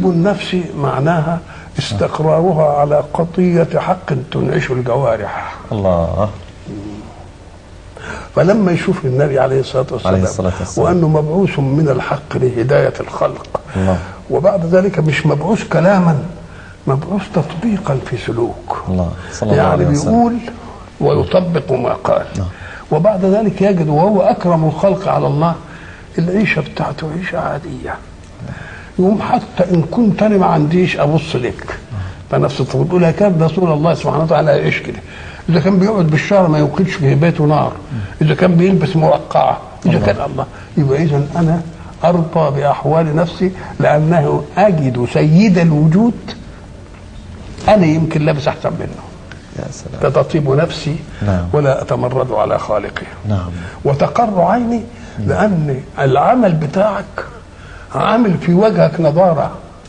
تطيب النفس معناها استقرارها على قضية حق تنعش الجوارح الله فلما يشوف النبي عليه الصلاة والسلام, عليه الصلاة والسلام. وأنه مبعوث من الحق لهداية الخلق الله وبعد ذلك مش مبعوث كلاما مبعوث تطبيقا في سلوك الله صلى الله يعني عليه وسلم بيقول ويطبق ما قال وبعد ذلك يجد وهو أكرم الخلق على الله العيشة بتاعته عيشة عادية يقوم حتى إن كنت أنا ما عنديش أبص لك فنفس تقول لها كان رسول الله سبحانه وتعالى يعيش كده إذا كان بيقعد بالشهر ما يوقدش في بيته نار إذا كان بيلبس مرقعة إذا كان الله يبقى إذا أنا أرضى بأحوال نفسي لأنه أجد سيد الوجود أنا يمكن لابس أحسن منه يا سلام فتطيب نفسي نعم. ولا أتمرد على خالقي نعم وتقر عيني لأن العمل بتاعك عامل في وجهك نضارة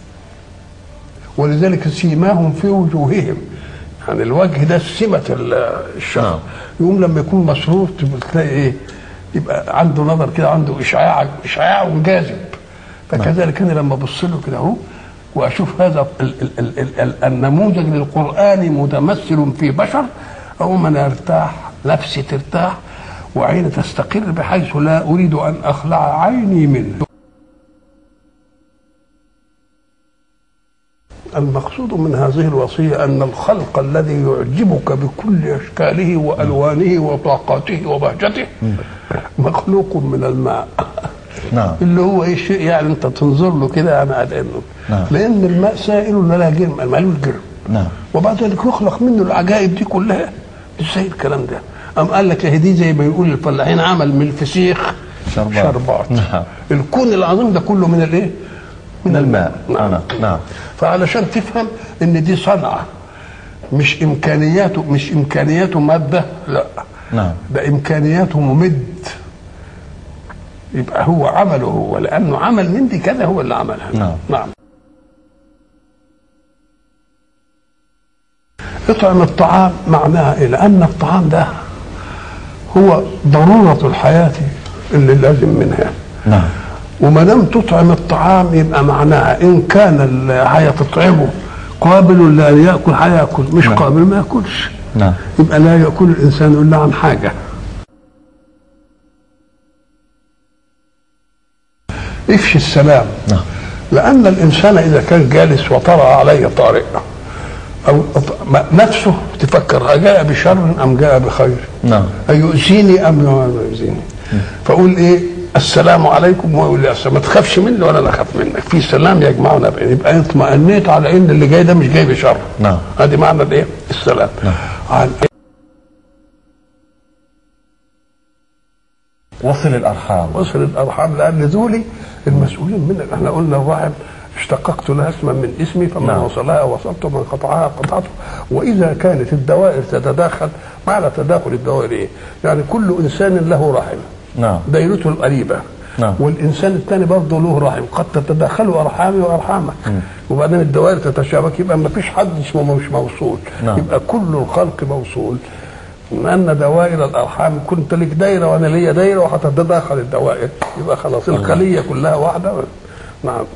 ولذلك سيماهم في وجوههم يعني الوجه ده سمة ال- الشخص نعم. يقوم لما يكون مسرور تبقى تلاقي ايه يبقى عنده نظر كده عنده اشعاع اشعاع جاذب فكذلك انا لما ابص له كده اهو واشوف هذا ال ال ال ال ال النموذج للقران متمثل في بشر اقوم انا ارتاح نفسي ترتاح وعيني تستقر بحيث لا اريد ان اخلع عيني منه المقصود من هذه الوصية أن الخلق الذي يعجبك بكل أشكاله وألوانه وطاقاته وبهجته مخلوق من الماء نعم اللي هو ايه شيء يعني انت تنظر له كده انا قاعد انه نعم. لان الماء سائل ولا لا جرم مالوش جرم نعم وبعد ذلك يخلق منه العجائب دي كلها ازاي الكلام ده قام قال لك هي دي زي ما يقول الفلاحين عمل من الفسيخ شربات. شربات نعم. الكون العظيم ده كله من الايه من الماء نعم. نعم نعم فعلشان تفهم ان دي صنعه مش امكانياته مش امكانياته ماده لا نعم ده امكانياته ممد يبقى هو عمله هو لانه عمل من دي كذا هو اللي عملها نعم. نعم اطعم الطعام معناها ايه لان الطعام ده هو ضروره الحياه اللي لازم منها نعم وما دام تطعم الطعام يبقى معناها ان كان اللي هيتطعمه قابل لان ياكل هياكل مش نعم. قابل ما ياكلش نعم يبقى لا ياكل الانسان الا عن حاجه افشي السلام نعم لان الانسان اذا كان جالس وطرأ عليه طارئ او ما- نفسه تفكر جاء بشر ام جاء بخير نعم أيؤذيني أم لا يؤذيني فأقول إيه السلام عليكم ويقول لي السلام ما تخافش مني ولا أنا أخاف منك في سلام يجمعنا بين يبقى اطمأنيت على إن اللي جاي ده مش جاي بشر نعم. هذه معنى الإيه السلام نعم. عن وصل الارحام وصل الأرحام لأن ذولي المسؤولين منك احنا قلنا الرحم اشتققت لها اسما من اسمي فمن نعم. وصلها وصلت ومن قطعها قطعته واذا كانت الدوائر تتداخل معنى تداخل الدوائر ايه؟ يعني كل انسان له رحم نعم دايرته القريبة نعم. والإنسان الثاني برضه له رحم قد تتداخل أرحامي وأرحامك وبعدين الدوائر تتشابك يبقى ما فيش حد اسمه مش موصول نعم. يبقى كل الخلق موصول أن دوائر الأرحام كنت لك دايرة وأنا ليا دايرة وهتتداخل الدوائر يبقى خلاص الخلية كلها واحدة نعم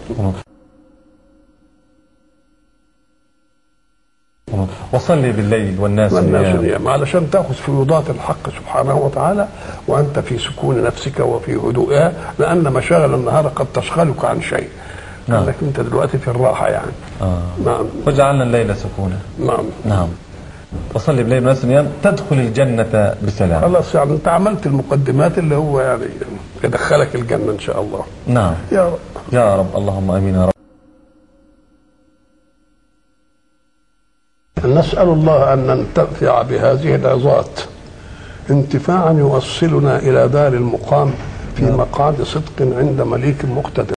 وصلي بالليل والناس والناس نيام. نيام علشان تاخذ فيوضات الحق سبحانه وتعالى وانت في سكون نفسك وفي هدوئها لان مشاغل النهار قد تشغلك عن شيء نعم. انك انت دلوقتي في الراحه يعني آه. نعم وجعلنا الليل سكونا نعم نعم وصلي بالليل والناس نيام تدخل الجنة بسلام خلاص يعني انت عملت المقدمات اللي هو يعني يدخلك الجنه ان شاء الله نعم يا رب يا رب اللهم امين يا رب نسال الله ان ننتفع بهذه العظات انتفاعا يوصلنا الى دار المقام في مقعد صدق عند مليك مقتدر